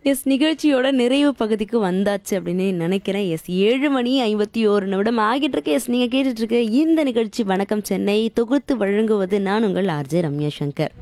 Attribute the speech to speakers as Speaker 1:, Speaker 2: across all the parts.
Speaker 1: S நிகழ்ச்சியோட நிறைவு பகுதிக்கு வந்தாச்சு அப்படின்னு நினைக்கிறேன் எஸ் ஏழு மணி ஐம்பத்தி ஓரு நிமிடம் ஆகிட்டு இருக்கு எஸ் நீங்கள் கேட்டுட்டு இருக்க இந்த நிகழ்ச்சி வணக்கம் சென்னை தொகுத்து வழங்குவது நான் உங்கள் ஆர்ஜே ரம்யா சங்கர்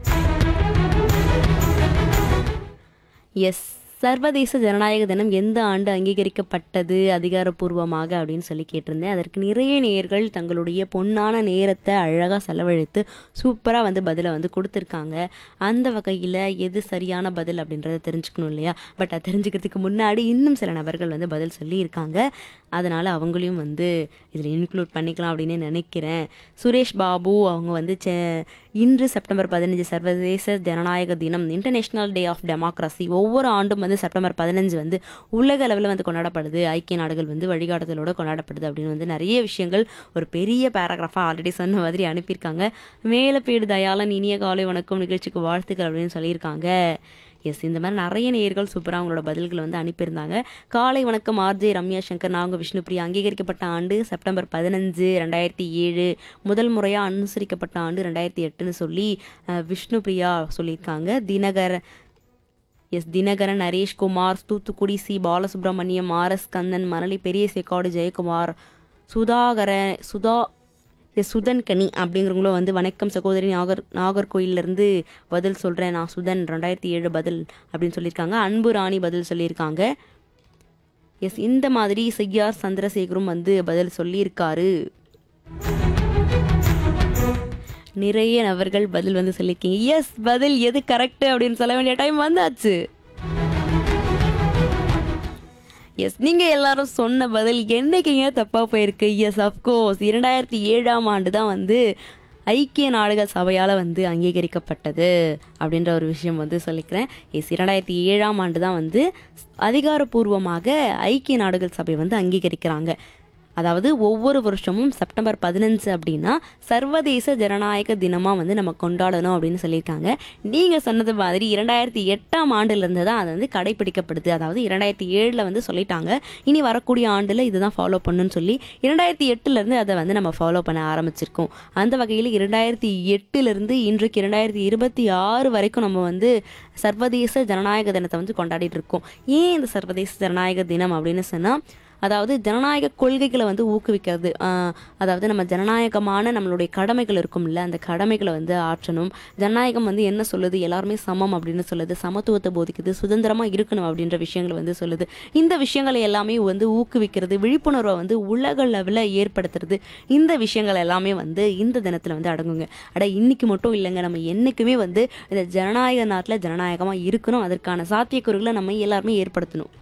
Speaker 1: எஸ் சர்வதேச ஜனநாயக தினம் எந்த ஆண்டு அங்கீகரிக்கப்பட்டது அதிகாரப்பூர்வமாக அப்படின்னு சொல்லி கேட்டிருந்தேன் அதற்கு நிறைய நேயர்கள் தங்களுடைய பொன்னான நேரத்தை அழகாக செலவழித்து சூப்பராக வந்து பதிலை வந்து கொடுத்துருக்காங்க அந்த வகையில் எது சரியான பதில் அப்படின்றத தெரிஞ்சுக்கணும் இல்லையா பட் அது தெரிஞ்சுக்கிறதுக்கு முன்னாடி இன்னும் சில நபர்கள் வந்து பதில் சொல்லியிருக்காங்க அதனால் அவங்களையும் வந்து இதில் இன்க்ளூட் பண்ணிக்கலாம் அப்படின்னு நினைக்கிறேன் சுரேஷ் பாபு அவங்க வந்து செ இன்று செப்டம்பர் பதினஞ்சு சர்வதேச ஜனநாயக தினம் இன்டர்நேஷ்னல் டே ஆஃப் டெமோக்ரஸி ஒவ்வொரு ஆண்டும் வந்து செப்டம்பர் பதினஞ்சு வந்து உலக அளவில் வந்து கொண்டாடப்படுது ஐக்கிய நாடுகள் வந்து வழிகாட்டுதலோட கொண்டாடப்படுது அப்படின்னு வந்து நிறைய விஷயங்கள் ஒரு பெரிய பேராகிராஃபாக ஆல்ரெடி சொன்ன மாதிரி அனுப்பியிருக்காங்க மேலப்பேடு தயாளன் இனிய காலை வணக்கம் நிகழ்ச்சிக்கு வாழ்த்துக்கள் அப்படின்னு சொல்லியிருக்காங்க எஸ் இந்த மாதிரி நிறைய நேயர்கள் சூப்பராக அவங்களோட பதில்களை வந்து அனுப்பியிருந்தாங்க காலை வணக்கம் ஆர்ஜே ரம்யா சங்கர் நாங்கள் விஷ்ணுபிரியா அங்கீகரிக்கப்பட்ட ஆண்டு செப்டம்பர் பதினஞ்சு ரெண்டாயிரத்தி ஏழு முதல் முறையாக அனுசரிக்கப்பட்ட ஆண்டு ரெண்டாயிரத்தி எட்டுன்னு சொல்லி அஹ், விஷ்ணுபிரியா சொல்லியிருக்காங்க Dinakar S Dinakaran Nareshkumar Thoothukudi C Balasubramaniam R S Kandan Manali Periya Sekkadu Jayakumar Sudhakara Sudha S Sudhan Kani அப்படிங்கிறவங்களும் வந்து வணக்கம் சகோதரி நாகர் நாகர்கோயிலேருந்து பதில் சொல்கிறேன் நான் சுதன் ரெண்டாயிரத்தி ஏழு பதில் அப்படின்னு சொல்லியிருக்காங்க அன்பு ராணி பதில் சொல்லியிருக்காங்க எஸ் இந்த மாதிரி செய்யார் சந்திரசேகரும் வந்து பதில் சொல்லியிருக்காரு நிறைய நபர்கள் பதில் வந்து சொல்லியிருக்கீங்க எஸ் பதில் எது கரெக்ட் அப்படின்னு சொல்ல வேண்டிய டைம் வந்தாச்சு எஸ் நீங்க எல்லாரும் சொன்ன பதில் என்னைக்குங்க தப்பா போயிருக்கு எஸ் அஃப்கோர்ஸ் இரண்டாயிரத்தி ஏழாம் ஆண்டு தான் வந்து ஐக்கிய நாடுகள் சபையால் வந்து அங்கீகரிக்கப்பட்டது அப்படின்ற ஒரு விஷயம் வந்து சொல்லிக்கிறேன் எஸ் இரண்டாயிரத்தி ஏழாம் ஆண்டு தான் வந்து அதிகாரப்பூர்வமாக ஐக்கிய நாடுகள் சபை வந்து அங்கீகரிக்கிறாங்க அதாவது ஒவ்வொரு வருஷமும் செப்டம்பர் பதினஞ்சு அப்படின்னா சர்வதேச ஜனநாயக தினமாக வந்து நம்ம கொண்டாடணும் அப்படின்னு சொல்லியிருக்காங்க நீங்கள் சொன்னது மாதிரி இரண்டாயிரத்தி எட்டாம் ஆண்டுலேருந்து தான் அது வந்து கடைபிடிக்கப்படுது அதாவது இரண்டாயிரத்தி ஏழில் வந்து சொல்லிட்டாங்க இனி வரக்கூடிய ஆண்டில் இதுதான் ஃபாலோ பண்ணுன்னு சொல்லி இரண்டாயிரத்தி எட்டுலேருந்து அதை வந்து நம்ம ஃபாலோ பண்ண ஆரம்பிச்சிருக்கோம் அந்த வகையில் இரண்டாயிரத்தி எட்டுலேருந்து இன்றைக்கு இரண்டாயிரத்தி இருபத்தி ஆறு வரைக்கும் நம்ம வந்து சர்வதேச ஜனநாயக தினத்தை வந்து கொண்டாடிட்டு இருக்கோம் ஏன் இந்த சர்வதேச ஜனநாயக தினம் அப்படின்னு சொன்னால் அதாவது ஜனநாயக கொள்கைகளை வந்து ஊக்குவிக்கிறது ஆஹ் அதாவது நம்ம ஜனநாயகமான நம்மளுடைய கடமைகள் இருக்கும்ல அந்த கடமைகளை வந்து ஆற்றணும் ஜனநாயகம் வந்து என்ன சொல்லுது எல்லாருமே சமம் அப்படின்னு சொல்லுது சமத்துவத்தை போதிக்குது சுதந்திரமாக இருக்கணும் அப்படின்ற விஷயங்களை வந்து சொல்லுது இந்த விஷயங்களை எல்லாமே வந்து ஊக்குவிக்கிறது விழிப்புணர்வை வந்து உலக லெவலில் ஏற்படுத்துறது இந்த விஷயங்கள் எல்லாமே வந்து இந்த தினத்தில் வந்து அடங்குங்க அட இன்னைக்கு மட்டும் இல்லைங்க நம்ம என்றைக்குமே வந்து இந்த ஜனநாயக நாட்டில் ஜனநாயகமாக இருக்கணும் அதற்கான சாத்தியக்கூறுகளை நம்ம எல்லாருமே ஏற்படுத்தணும்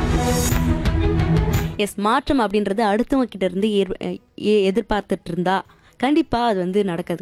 Speaker 1: எஸ் மாற்றம் அப்படின்றது அடுத்தவங்க கிட்ட இருந்து ஏற் எ- எதிர்பார்த்துட்டு இருந்தா கண்டிப்பாக அது வந்து நடக்காது